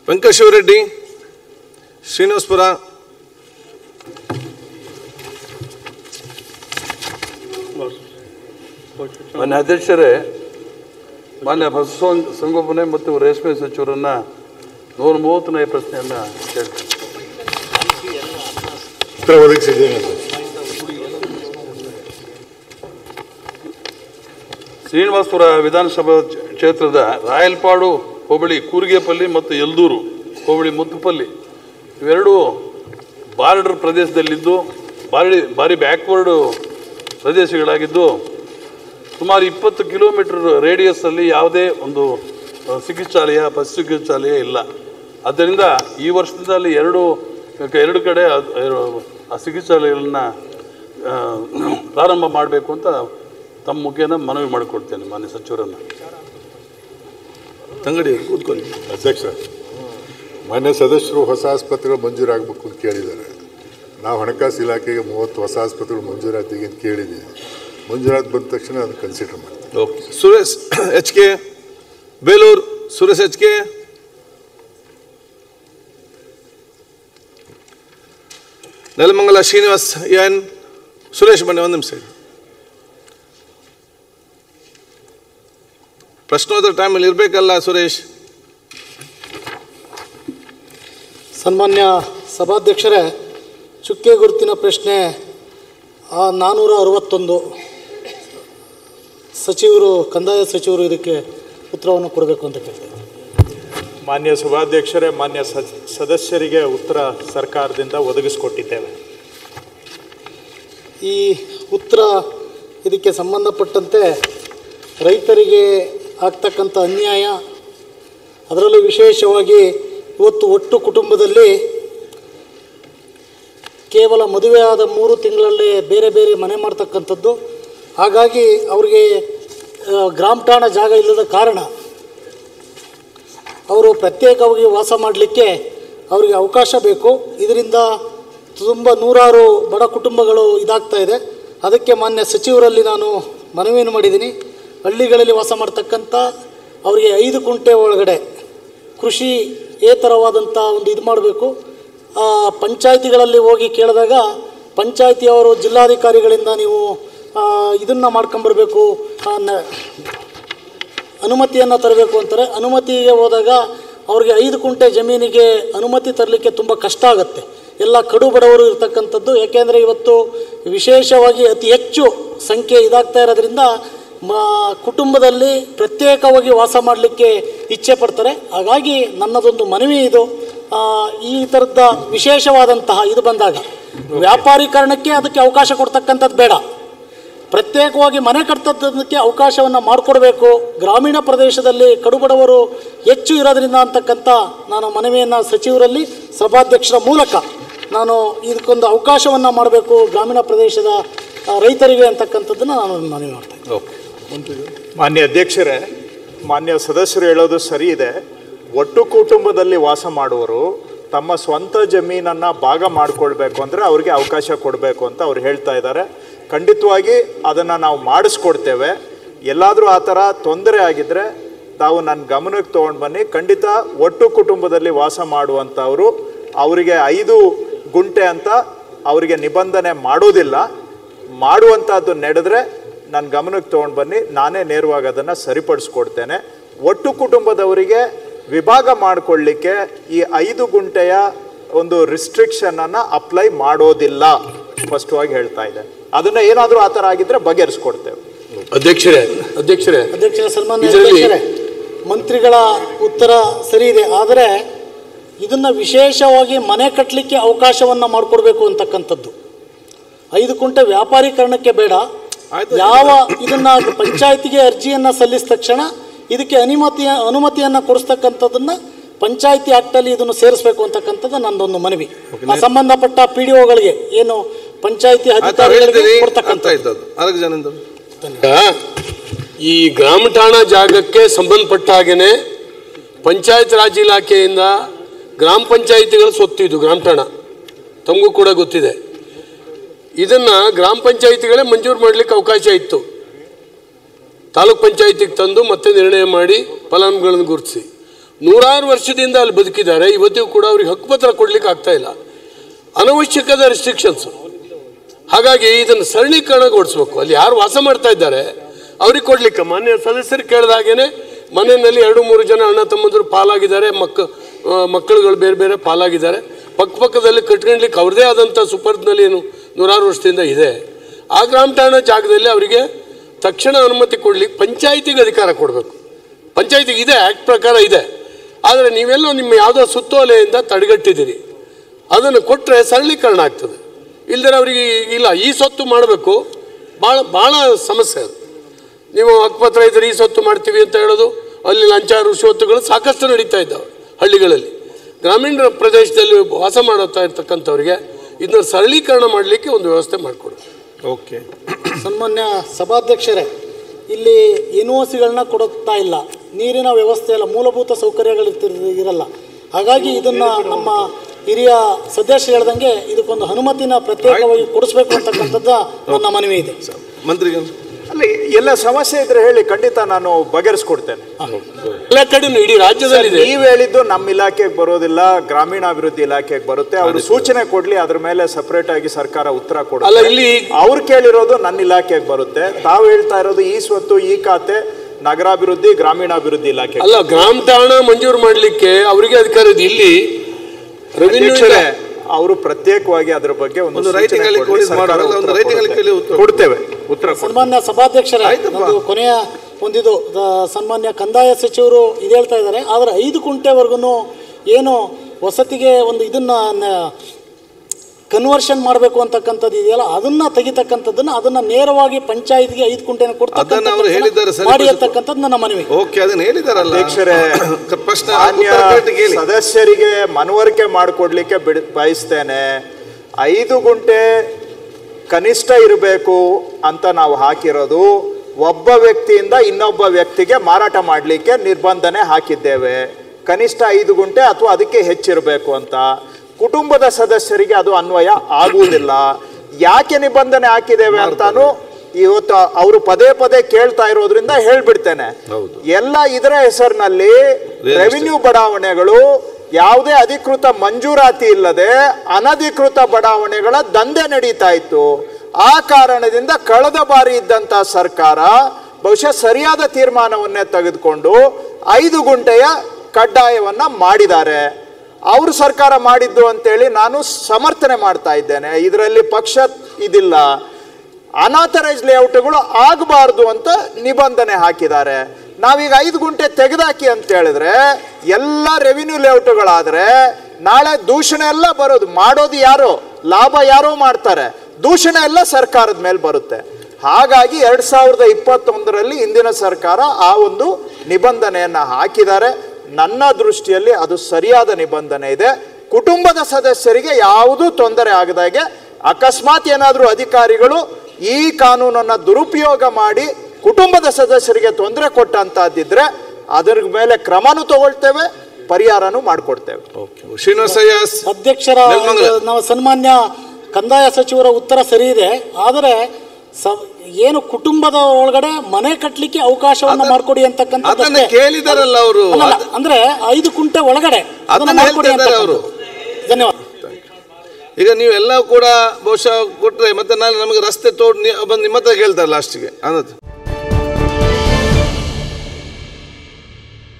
ವೆಂಕಟಶಿವರೆಡ್ಡಿ ಶ್ರೀನಿವಾಸ್ಪುರ ಮಾನ್ಯ ಅಧ್ಯಕ್ಷರೇ ಮಾನ್ಯ ಪಶು ಸಂಗೋಪನೆ ಮತ್ತು ರೇಷ್ಮೆ ಸಚಿವರನ್ನ ನೂರ ಮೂವತ್ತನೇ ಪ್ರಶ್ನೆಯನ್ನ ಕೇಳ್ತೀನಿ ಉತ್ತರ ಒದಗಿಸಿದ್ದೇನೆ ಶ್ರೀನಿವಾಸಪುರ ವಿಧಾನಸಭಾ ಕ್ಷೇತ್ರದ ರಾಯಲ್ಪಾಡು ಹೋಬಳಿ ಕೂರಿಗೆಪಲ್ಲಿ ಮತ್ತು ಯಲ್ದೂರು ಹೋಬಳಿ ಮುತ್ತುಪಲ್ಲಿ ಇವೆರಡು ಬಾರ್ಡರ್ ಪ್ರದೇಶದಲ್ಲಿದ್ದು ಭಾರಿ ಭಾರಿ ಬ್ಯಾಕ್ವರ್ಡು ಪ್ರದೇಶಗಳಾಗಿದ್ದು ಸುಮಾರು ಇಪ್ಪತ್ತು ಕಿಲೋಮೀಟರ್ ರೇಡಿಯಸ್ಸಲ್ಲಿ ಯಾವುದೇ ಒಂದು ಅಹ್, ಚಿಕಿತ್ಸಾಲಯ ಪಶು ಚಿಕಿತ್ಸಾಲಯ ಇಲ್ಲ ಆದ್ದರಿಂದ ಈ ವರ್ಷದಿಂದ ಅಲ್ಲಿ ಎರಡು ಎರಡು ಕಡೆ ಅದ್- ಎರಡು- ಆ ಚಿಕಿತ್ಸಾಲಯಗಳನ್ನ ಆ, ಪ್ರಾರಂಭ ಮಾಡಬೇಕು ಅಂತ ತಮ್ಮ ಮುಖೇನ ಮನವಿ ಮಾಡಿಕೊಡ್ತೇನೆ ಮಾನ್ಯ ಸಚಿವರನ್ನು ತಂಗಡಿ ಕೂತ್ಕೊಳ್ಳಿ ಅಧ್ಯಕ್ಷ ಮಾನ್ಯ ಸದಸ್ಯರು ಹೊಸ ಆಸ್ಪತ್ರೆಗಳು ಮಂಜೂರಾಗಬೇಕು ಅಂತ ಕೇಳಿದ್ದಾರೆ ನಾವು ಹಣಕಾಸು ಇಲಾಖೆಗೆ ಮೂವತ್ತು ಹೊಸ ಆಸ್ಪತ್ರೆಗಳು ಮಂಜೂರಾತಿಗೆ ಅಂತ ಕೇಳಿದ್ದೀವಿ ಮಂಜೂರಾತಿ ಬಂದ ತಕ್ಷಣ ಅದನ್ನು ಕನ್ಸಿಡರ್ ಮಾಡ್ತೀವಿ okay Suresh H K Belur Suresh H K Nelamangala Srinivas N Suresh ಬನ್ನಿ ಒಂದು ನಿಮಿಷ ಪ್ರಶ್ನೋತ್ತರ ಟೈಮಲ್ಲಿ ಇರಬೇಕಲ್ಲ ಸುರೇಶ್ ಸನ್ಮಾನ್ಯ ಸಭಾಧ್ಯಕ್ಷರೇ ಚುಕ್ಕೆ ಗುರುತಿನ ಪ್ರಶ್ನೆ ಆ, ನಾನ್ನೂರ ಅರವತ್ತೊಂದು ಸಚಿವರು ಕಂದಾಯ ಸಚಿವರು ಇದಕ್ಕೆ ಉತ್ತರವನ್ನು ಕೊಡಬೇಕು ಅಂತ ಕೇಳ್ತೇನೆ ಮಾನ್ಯ ಸಭಾಧ್ಯಕ್ಷರೇ ಮಾನ್ಯ ಸ- ಸದಸ್ಯರಿಗೆ ಉತ್ತರ ಸರ್ಕಾರದಿಂದ ಒದಗಿಸಿಕೊಟ್ಟಿದ್ದೇವೆ ಈ ಉತ್ತರ ಇದಕ್ಕೆ ಸಂಬಂಧಪಟ್ಟಂತೆ ರೈತರಿಗೆ ಆಗ್ತಕ್ಕಂಥ ಅನ್ಯಾಯ ಅದರಲ್ಲೂ ವಿಶೇಷವಾಗಿ ಇವತ್ತು ಒಟ್ಟು ಕುಟುಂಬದಲ್ಲಿ ಕೇವಲ ಮದುವೆಯಾದ ಮೂರು ತಿಂಗಳಲ್ಲೇ ಬೇರೆ ಬೇರೆ ಮನೆ ಮಾಡ್ತಕ್ಕಂಥದ್ದು ಹಾಗಾಗಿ ಅವರಿಗೆ ಆ, ಗ್ರಾಮ ಠಾಣ ಜಾಗ ಇಲ್ಲದ ಕಾರಣ ಅವರು ಪ್ರತ್ಯೇಕವಾಗಿ ವಾಸ ಮಾಡಲಿಕ್ಕೆ ಅವರಿಗೆ ಅವಕಾಶ ಬೇಕು ಇದರಿಂದ ತುಂಬ ನೂರಾರು ಬಡ ಕುಟುಂಬಗಳು ಇದಾಗ್ತಾ ಇದೆ ಅದಕ್ಕೆ ಮಾನ್ಯ ಸಚಿವರಲ್ಲಿ ನಾನು ಮನವಿಯನ್ನು ಮಾಡಿದ್ದೀನಿ ಹಳ್ಳಿಗಳಲ್ಲಿ ವಾಸ ಮಾಡ್ತಕ್ಕಂಥ ಅವರಿಗೆ ಐದು ಕುಂಟೆ ಒಳಗಡೆ ಕೃಷಿ ಏತರವಾದಂಥ ಒಂದು ಇದು ಮಾಡಬೇಕು ಪಂಚಾಯಿತಿಗಳಲ್ಲಿ ಹೋಗಿ ಕೇಳಿದಾಗ ಪಂಚಾಯಿತಿಯವರು ಜಿಲ್ಲಾಧಿಕಾರಿಗಳಿಂದ ನೀವು ಇದನ್ನು ಮಾಡ್ಕೊಂಬರ್ಬೇಕು ಆ, ನ- ಅನುಮತಿಯನ್ನು ತರಬೇಕು ಅಂತಾರೆ ಅನುಮತಿಗೆ ಹೋದಾಗ ಅವ್ರಿಗೆ ಐದು ಕುಂಟೆ ಜಮೀನಿಗೆ ಅನುಮತಿ ತರಲಿಕ್ಕೆ ತುಂಬ ಕಷ್ಟ ಆಗುತ್ತೆ ಎಲ್ಲ ಕಡು ಬಡವರು ಇರ್ತಕ್ಕಂಥದ್ದು ಯಾಕೆಂದರೆ ಇವತ್ತು ವಿಶೇಷವಾಗಿ ಅತಿ ಹೆಚ್ಚು ಸಂಖ್ಯೆ ಇದಾಗ್ತಾ ಇರೋದ್ರಿಂದ ಮ ಕುಟುಂಬದಲ್ಲಿ ಪ್ರತ್ಯೇಕವಾಗಿ ವಾಸ ಮಾಡಲಿಕ್ಕೆ ಇಚ್ಛೆ ಪಡ್ತಾರೆ ಹಾಗಾಗಿ ನನ್ನದೊಂದು ಮನವಿ ಇದು ಆ, ಈ ಥರದ ವಿಶೇಷವಾದಂತಹ ಇದು ಬಂದಾಗ ವ್ಯಾಪಾರೀಕರಣಕ್ಕೆ ಅದಕ್ಕೆ ಅವಕಾಶ ಕೊಡ್ತಕ್ಕಂಥದ್ದು ಬೇಡ ಪ್ರತ್ಯೇಕವಾಗಿ ಮನೆ ಕಟ್ತದ್ದಕ್ಕೆ ಅವಕಾಶವನ್ನು ಮಾಡಿಕೊಡ್ಬೇಕು ಗ್ರಾಮೀಣ ಪ್ರದೇಶದಲ್ಲಿ ಕಡುಬಡವರು ಹೆಚ್ಚು ಇರೋದ್ರಿಂದ ಅಂತಕ್ಕಂಥ ನಾನು ಮನವಿಯನ್ನು ಸಚಿವರಲ್ಲಿ ಸಭಾಧ್ಯಕ್ಷರ ಮೂಲಕ ನಾನು ಇದಕ್ಕೊಂದು ಅವಕಾಶವನ್ನು ಮಾಡಬೇಕು ಗ್ರಾಮೀಣ ಪ್ರದೇಶದ ಆ, ರೈತರಿಗೆ ಅಂತಕ್ಕಂಥದ್ದನ್ನು ನಾನು ಮನವಿ ಮಾಡ್ತೇನೆ ಓಕೆ ಮಾನ್ಯ ಅಧ್ಯಕ್ಷರೇ ಮಾನ್ಯ ಸದಸ್ಯರು ಹೇಳೋದು ಸರಿ ಇದೆ ಒಟ್ಟು ಕುಟುಂಬದಲ್ಲಿ ವಾಸ ಮಾಡುವವರು ತಮ್ಮ ಸ್ವಂತ ಜಮೀನನ್ನು ಭಾಗ ಮಾಡಿಕೊಳ್ಬೇಕು ಅಂದರೆ ಅವ್ರಿಗೆ ಅವಕಾಶ ಕೊಡಬೇಕು ಅಂತ ಅವ್ರು ಹೇಳ್ತಾ ಇದ್ದಾರೆ ಖಂಡಿತವಾಗಿ ಅದನ್ನು ನಾವು ಮಾಡಿಸ್ಕೊಡ್ತೇವೆ ಎಲ್ಲಾದರೂ ಆ ಥರ ತೊಂದರೆ ಆಗಿದ್ದರೆ ತಾವು ನನ್ನ ಗಮನಕ್ಕೆ ತೊಗೊಂಡು ಬನ್ನಿ ಖಂಡಿತ ಒಟ್ಟು ಕುಟುಂಬದಲ್ಲಿ ವಾಸ ಮಾಡುವಂಥವರು ಅವರಿಗೆ ಐದು ಗುಂಟೆ ಅಂತ ಅವರಿಗೆ ನಿಬಂಧನೆ ಮಾಡೋದಿಲ್ಲ ಮಾಡುವಂಥದ್ದು ನಡೆದ್ರೆ ನನ್ನ ಗಮನಕ್ಕೆ ತೊಗೊಂಡು ಬನ್ನಿ ನಾನೇ ನೇರವಾಗಿ ಅದನ್ನು ಸರಿಪಡಿಸ್ಕೊಡ್ತೇನೆ ಒಟ್ಟು ಕುಟುಂಬದವರಿಗೆ ವಿಭಾಗ ಮಾಡಿಕೊಳ್ಳಿಕ್ಕೆ ಈ ಐದು ಗುಂಟೆಯ ಒಂದು ರಿಸ್ಟ್ರಿಕ್ಷನನ್ನು ಅಪ್ಲೈ ಮಾಡೋದಿಲ್ಲ ಸ್ಪಷ್ಟವಾಗಿ ಹೇಳ್ತಾ ಇದೆ ಅದನ್ನು ಏನಾದರೂ ಆ ಥರ ಆಗಿದ್ರೆ ಬಗೆಹರಿಸ್ಕೊಡ್ತೇವೆ ಅಧ್ಯಕ್ಷರೇ ಅಧ್ಯಕ್ಷರೇ ಅಧ್ಯಕ್ಷ ಸನ್ಮಾನ್ಯ ಇದರಲ್ಲಿ- ಅಧ್ಯಕ್ಷರೇ ಮಂತ್ರಿಗಳ ಉತ್ತರ ಸರಿ ಇದೆ ಆದರೆ ಇದನ್ನು ವಿಶೇಷವಾಗಿ ಮನೆ ಕಟ್ಟಲಿಕ್ಕೆ ಅವಕಾಶವನ್ನು ಮಾಡಿಕೊಡ್ಬೇಕು ಅಂತಕ್ಕಂಥದ್ದು ಐದು ಕುಂಟೆ ವ್ಯಾಪಾರೀಕರಣಕ್ಕೆ ಬೇಡ ಯಾವ ಇದನ್ನ ಪಂಚಾಯತಿಗೆ ಅರ್ಜಿಯನ್ನು ಸಲ್ಲಿಸಿದ ತಕ್ಷಣ ಇದಕ್ಕೆ ಅನುಮತಿಯ ಅನುಮತಿಯನ್ನು ಕೊಡಿಸ್ತಕ್ಕಂಥದ್ದನ್ನ ಪಂಚಾಯತಿ ಆಕ್ಟಲ್ಲಿ ಇದನ್ನು ಸೇರಿಸಬೇಕು ಅಂತಕ್ಕಂಥದ್ದು ನಂದೊಂದು ಮನವಿ ಆ ಸಂಬಂಧಪಟ್ಟ ಪಿ ಡಿ ಒಗಳಿಗೆ ಏನು ಪಂಚಾಯತಿ ಆಯ್ತು ಅಧಿಕಾರಿಗಳಿಗೆ ಹೇಳ್ತೀರಿ ಅಂತ ಕೊಡ್ತಕ್ಕಂಥ ಆಯ್ತು ಅದು ನಾಲ್ಕು ಜನ ಈ ಗ್ರಾಮ ಠಾಣಾ ಜಾಗಕ್ಕೆ ಸಂಬಂಧಪಟ್ಟ ಹಾಗೇನೆ ಪಂಚಾಯತ್ ರಾಜ್ ಇಲಾಖೆಯಿಂದ ಗ್ರಾಮ ಪಂಚಾಯಿತಿಗಳ ಸ್ವತ್ತು ಇದು ಗ್ರಾಮ ಠಾಣಾ ತಮಗೂ ಕೂಡ ಗೊತ್ತಿದೆ ಇದನ್ನ ಗ್ರಾಮ ಪಂಚಾಯಿತಿಗಳೇ ಮಂಜೂರು ಮಾಡಲಿಕ್ಕೆ ಅವಕಾಶ ಇತ್ತು ತಾಲೂಕ್ ಪಂಚಾಯತಿಗೆ ತಂದು ಮತ್ತೆ ನಿರ್ಣಯ ಮಾಡಿ ಫಲಾನುಭವಿಗಳನ್ನು ಗುರುತಿಸಿ ನೂರಾರು ವರ್ಷದಿಂದ ಅಲ್ಲಿ ಬದುಕಿದ್ದಾರೆ ಇವತ್ತಿಗೂ ಕೂಡ ಅವ್ರಿಗೆ ಹಕ್ಕುಪತ್ರ ಕೊಡ್ಲಿಕ್ಕೆ ಆಗ್ತಾ ಇಲ್ಲ ಅನವಶ್ಯಕದ ರಿಸ್ಟ್ರಿಕ್ಷನ್ಸ್ ಹಾಗಾಗಿ ಇದನ್ನು ಸರಳೀಕರಣಗೊಳಿಸ್ಬೇಕು ಅಲ್ಲಿ ಯಾರು ವಾಸ ಮಾಡ್ತಾ ಇದ್ದಾರೆ ಅವ್ರಿಗೆ ಕೊಡ್ಲಿಕ್ಕೆ ಮಾನ್ಯ ಸದಸ್ಯರು ಕೇಳಿದ ಹಾಗೇನೆ ಮನೆಯಲ್ಲಿ ಎರಡು ಮೂರು ಜನ ಅಣ್ಣ ತಮ್ಮಂದರು ಪಾಲಾಗಿದ್ದಾರೆ ಮಕ್ಕ ಆ, ಮಕ್ಕಳುಗಳು ಬೇರೆ ಬೇರೆ ಪಾಲಾಗಿದ್ದಾರೆ ಪಕ್ಕ ಪಕ್ಕದಲ್ಲಿ ಕಟ್ಕೊಳ್ಲಿಕ್ಕೆ ಅವ್ರದ್ದೇ ಆದಂಥ ಸುಪರ್ದ್ನಲ್ಲಿ ಏನು ನೂರಾರು ವರ್ಷದಿಂದ ಇದೆ ಆ ಗ್ರಾಮ ಠಾಣಾ ಜಾಗದಲ್ಲಿ ಅವರಿಗೆ ತಕ್ಷಣ ಅನುಮತಿ ಕೊಡ್ಲಿಕ್ಕೆ ಪಂಚಾಯತಿಗೆ ಅಧಿಕಾರ ಕೊಡಬೇಕು ಪಂಚಾಯತಿಗೆ ಇದೆ ಆ್ಯಕ್ಟ್ ಪ್ರಕಾರ ಇದೆ ಆದರೆ ನೀವೆಲ್ಲೋ ನಿಮ್ಮ ಯಾವುದೋ ಸುತ್ತೋಲೆಯಿಂದ ತಡೆಗಟ್ಟಿದ್ದೀರಿ ಅದನ್ನು ಕೊಟ್ಟರೆ ಸರಳೀಕರಣ ಆಗ್ತದೆ ಇಲ್ದರೆ ಅವರಿಗೆ ಇಲ್ಲ ಈ ಸೊತ್ತು ಮಾಡಬೇಕು ಭಾಳ ಭಾಳ ಸಮಸ್ಯೆ ಅದು ನೀವು ಹಕ್ಕುಪತ್ರ ಇದ್ರೆ ಈ ಸೊತ್ತು ಮಾಡ್ತೀವಿ ಅಂತ ಹೇಳೋದು ಅಲ್ಲಿ ಲಂಚ ರುಶ್ವತ್ತುಗಳು ಸಾಕಷ್ಟು ನಡೀತಾ ಇದ್ದಾವೆ ಹಳ್ಳಿಗಳಲ್ಲಿ ಗ್ರಾಮೀಣ ಪ್ರದೇಶದಲ್ಲಿ ವಾಸ ಮಾಡುತ್ತಾ ಇರ್ತಕ್ಕಂಥವ್ರಿಗೆ ಇದನ್ನ ಸರಳೀಕರಣ ಮಾಡಲಿಕ್ಕೆ ಒಂದು ವ್ಯವಸ್ಥೆ ಮಾಡಿಕೊಡು ಓಕೆ ಸನ್ಮಾನ್ಯ ಸಭಾಧ್ಯಕ್ಷರೇ ಇಲ್ಲಿ ಗಳನ್ನ ಕೊಡುತ್ತಾ ಇಲ್ಲ ನೀರಿನ ವ್ಯವಸ್ಥೆ ಇಲ್ಲ ಮೂಲಭೂತ ಸೌಕರ್ಯಗಳು ಇರ್ತಿರ್- ಇರಲ್ಲ ಹಾಗಾಗಿ ಇದನ್ನ ನಮ್ಮ ಹಿರಿಯ ಸದಸ್ಯರು ಹೇಳ್ದಂಗೆ ಇದಕ್ಕೊಂದು ಅನುಮತಿನ ಪ್ರತ್ಯೇಕವಾಗಿ ಕೊಡಿಸ್ಬೇಕು ಅಂತಕ್ಕಂಥದ್ದು ನನ್ನ ಮನವಿ ಇದೆ ಮಂತ್ರಿಗೆ ಅಲ್ಲಿ ಎಲ್ಲ ಸಮಸ್ಯೆ ಇದ್ರೆ ಹೇಳಿ ಖಂಡಿತ ನಾನು ಬಗೆಹರಿಸ್ಕೊಡ್ತೇನೆ ಎಲ್ಲ ಕಡೆನೂ ಇಡೀ ರಾಜ್ಯದಲ್ಲಿದೆ ನೀವ್ ಹೇಳಿದ್ದು ನಮ್ಮ ಇಲಾಖೆಗೆ ಬರೋದಿಲ್ಲ ಗ್ರಾಮೀಣಾಭಿವೃದ್ಧಿ ಇಲಾಖೆಗೆ ಬರುತ್ತೆ ಅವರು ಸೂಚನೆ ಕೊಡ್ಲಿ ಅದ್ರ ಮೇಲೆ ಸಪರೇಟ್ ಆಗಿ ಸರ್ಕಾರ ಉತ್ತರ ಅಲ್ಲ ಕೊಡುತ್ತೆ ಇಲ್ಲಿ ಅವ್ರು ಕೇಳಿರೋದು ನನ್ನ ಇಲಾಖೆಗೆ ಬರುತ್ತೆ ತಾವು ಹೇಳ್ತಾ ಇರೋದು ಈ ಸ್ವತ್ತು ಈ ಖಾತೆ ನಗರಾಭಿವೃದ್ಧಿ ಗ್ರಾಮೀಣಾಭಿವೃದ್ಧಿ ಇಲಾಖೆ ಅಲ್ಲ ಗ್ರಾಮ ಠಾಣಾ ಮಂಜೂರು ಮಾಡಲಿಕ್ಕೆ ಅವರಿಗೆ ಅಧಿಕಾರ ಇದೆ ಇಲ್ಲಿ ರೆವಿನ್ಯೂ ಅವರು ಪ್ರತ್ಯೇಕವಾಗಿ ಅದ್ರ ಬಗ್ಗೆ ಒಂದು ಒಂದು ಸೂಚನೆ writing ಅಲ್ಲಿ ಕೊಡ್ಲಿ, ಕೊಡಿ, ಸರ್ಕಾರ ಮಾಡೋದು, ಒಂದು ಉತ್ತರ writing ಅಲ್ಲಿ ಕೊಡುತ್ತೆ. ಕೇಳಿ ಉತ್ತರ ಕೊಡ್ತೇವೆ ಉತ್ತರ ಕೊಡ್ತೇವೆ. ಸನ್ಮಾನ್ಯ ಸಭಾಧ್ಯಕ್ಷರೇ ಆಯ್ತಪ್ಪ. ಒಂದು ಕೊನೆಯ ಒಂದಿದು ದ- ಸನ್ಮಾನ್ಯ ಕಂದಾಯ ಸಚಿವರು ಇದು ಹೇಳ್ತಾ ಇದ್ದಾರೆ ಆದರೆ ಐದು ಕುಂಟೆವರೆಗೂ ಏನು ವಸತಿಗೆ ಒಂದು ಇದನ್ನ ಕನ್ವರ್ಷನ್ ಮಾಡಬೇಕು ಅಂತಕ್ಕಂಥದ್ದು ಇದೆಯಲ್ಲ ಅದನ್ನ ತೆಗಿತಕ್ಕಂಥದ್ದನ್ನ ಅದನ್ನ ನೇರವಾಗಿ ಪಂಚಾಯತ್ಗೆ ಐದು ಕುಂಟೆನ ಅದನ್ನ ಅವ್ರು ಹೇಳಿದ್ದಾರೆ ಕೊಡ್ತಕ್ಕಂಥದ್ದನ್ನ ಸರಿ ಮಾಡಿ ಪಡಿಸಿಕೊ- ಅಂತಕ್ಕಂಥದ್ದು ನನ್ನ ಮನವಿ ಓಕೆ ಅದನ್ನ ಹೇಳಿದಾರಲ್ಲ ಅಧ್ಯಕ್ಷರೇ ಪ್ರಶ್ನೆ ಮಾನ್ಯ ಉತ್ತರ correct ಕೇಳಿ ಸದಸ್ಯರಿಗೆ ಮನವರಿಕೆ ಮಾಡಿಕೊಡ್ಲಿಕ್ಕೆ ಬಿಡ್ ಬಯಸ್ತೇನೆ ಐದು ಗುಂಟೆ ಕನಿಷ್ಠ ಇರಬೇಕು ಅಂತ ನಾವು ಹಾಕಿರೋದು ಒಬ್ಬ ವ್ಯಕ್ತಿಯಿಂದ ಇನ್ನೊಬ್ಬ ವ್ಯಕ್ತಿಗೆ ಮಾರಾಟ ಮಾಡಲಿಕ್ಕೆ ನಿರ್ಬಂಧನೆ ಹಾಕಿದ್ದೇವೆ ಕನಿಷ್ಠ ಐದು ಗುಂಟೆ ಅಥವಾ ಅದಕ್ಕೆ ಹೆಚ್ಚಿರಬೇಕು ಅಂತ ಕುಟುಂಬದ ಸದಸ್ಯರಿಗೆ ಅದು ಅನ್ವಯ ಆಗುವುದಿಲ್ಲ ಯಾಕೆ ನಿಬಂಧನೆ ಹಾಕಿದ್ದೇವೆ ಅಂತಾನು ಇವತ್ತು ಅವರು ಪದೇ ಪದೇ ಕೇಳ್ತಾ ಇರೋದ್ರಿಂದ ಹೇಳ್ಬಿಡ್ತೇನೆ ಹೌದು. ಎಲ್ಲ ಇದರ ಹೆಸರಿನಲ್ಲಿ estate. ರೆವಿನ್ಯೂ ಬಡಾವಣೆಗಳು ಯಾವುದೇ ಅಧಿಕೃತ ಮಂಜೂರಾತಿ ಇಲ್ಲದೆ ಅನಧಿಕೃತ ಬಡಾವಣೆಗಳ ದಂಧೆ ನಡೀತಾ ಇತ್ತು ಆ ಕಾರಣದಿಂದ ಕಳೆದ ಬಾರಿ ಇದ್ದಂತ ಸರ್ಕಾರ ಬಹುಶಃ ಸರಿಯಾದ ತೀರ್ಮಾನವನ್ನೇ ತೆಗೆದುಕೊಂಡು ಐದು ಗುಂಟೆಯ ಕಡ್ಡಾಯವನ್ನ ಮಾಡಿದ್ದಾರೆ ಅವರು ಸರ್ಕಾರ ಮಾಡಿದ್ದು ಅಂತೇಳಿ ನಾನು ಸಮರ್ಥನೆ ಮಾಡ್ತಾ ಇದ್ದೇನೆ ಇದರಲ್ಲಿ ಪಕ್ಷ ಇದಿಲ್ಲ ಅನಾಥರೈಸ್ ಲೇಔಟ್ಗಳು ಆಗಬಾರ್ದು ಅಂತ ನಿಬಂಧನೆ ಹಾಕಿದ್ದಾರೆ ನಾವೀಗ ಐದು ಗುಂಟೆ ತೆಗೆದಾಕಿ ಅಂತ ಹೇಳಿದ್ರೆ ಎಲ್ಲ ರೆವಿನ್ಯೂ ಲೇಔಟ್ಗಳಾದ್ರೆ ನಾಳೆ ದೂಷಣೆ ಎಲ್ಲ ಬರೋದು ಮಾಡೋದು ಯಾರೋ ಲಾಭ ಯಾರೋ ಮಾಡ್ತಾರೆ ದೂಷಣೆ ಎಲ್ಲ ಸರ್ಕಾರದ ಮೇಲೆ ಬರುತ್ತೆ ಹಾಗಾಗಿ ಎರಡ್ ಸಾವಿರದ ಇಪ್ಪತ್ತೊಂದರಲ್ಲಿ ಇಂದಿನ ಸರ್ಕಾರ ಆ ಒಂದು ನಿಬಂಧನೆಯನ್ನ ಹಾಕಿದ್ದಾರೆ ನನ್ನ ದೃಷ್ಟಿಯಲ್ಲಿ ಅದು ಸರಿಯಾದ ನಿಬಂಧನೆ ಇದೆ ಕುಟುಂಬದ ಸದಸ್ಯರಿಗೆ ಯಾವುದೂ ತೊಂದರೆ ಆಗದಾಗೆ ಅಕಸ್ಮಾತ್ ಏನಾದರೂ ಅಧಿಕಾರಿಗಳು ಈ ಕಾನೂನನ್ನ ದುರುಪಯೋಗ ಮಾಡಿ ಕುಟುಂಬದ ಸದಸ್ಯರಿಗೆ ತೊಂದರೆ ಕೊಟ್ಟಂತದ್ದಿದ್ರೆ ಅದರ ಮೇಲೆ ಕ್ರಮನೂ ತಗೊಳ್ತೇವೆ ಪರಿಹಾರನೂ ಮಾಡಿಕೊಡ್ತೇವೆ ಓಕೆ ಶ್ರೀನಿವಾಸ ಎಸ್ ಅಧ್ಯಕ್ಷರ ನೆಲಮಂಗಲ. ಒಂದು ನಾವು ಸನ್ಮಾನ್ಯ ಕಂದಾಯ ಸಚಿವರ ಉತ್ತರ ಸರಿ ಇದೆ ಆದರೆ ಸ- ಏನು ಕುಟುಂಬದ ಒಳಗಡೆ ಮನೆ ಕಟ್ಟಲಿಕ್ಕೆ ಅವಕಾಶವನ್ನ ಅದನ್ನ- ಮಾಡಿಕೊಡಿ ಅಂತಕ್ಕಂಥದ್ದು ಅದನ್ನ ಅಷ್ಟೇ. ಕೇಳಿದಾರಲ್ಲ ಅವರು ಅಲ್ಲಲ್ಲ, ಅಂದ್ರೆ ಐದು ಕುಂಟೆ ಒಳಗಡೆ ಅದನ್ನ ಅದನ್ನ ಮಾಡ್ಕೊಡಿ ಹೇಳ್ತಾ ಇದ್ದಾರೆ ಅಂತಕ್ಕಂಥದ್ದು. ಧನ್ಯವಾದ ಈಗ ನೀವೆಲ್ಲ ಕೂಡ ಬಹುಶಃ ಕೊಟ್ರೆ ಮತ್ತೆ ನಾಳೆ ನಮಗೆ ರಸ್ತೆ ತೋಡ್ ಬಂದು ನಿಮ್ಮ ಹತ್ರ ಕೇಳ್ತಾರೆ ಲಾಸ್ಟಿಗೆ ಅನ್ನೋದು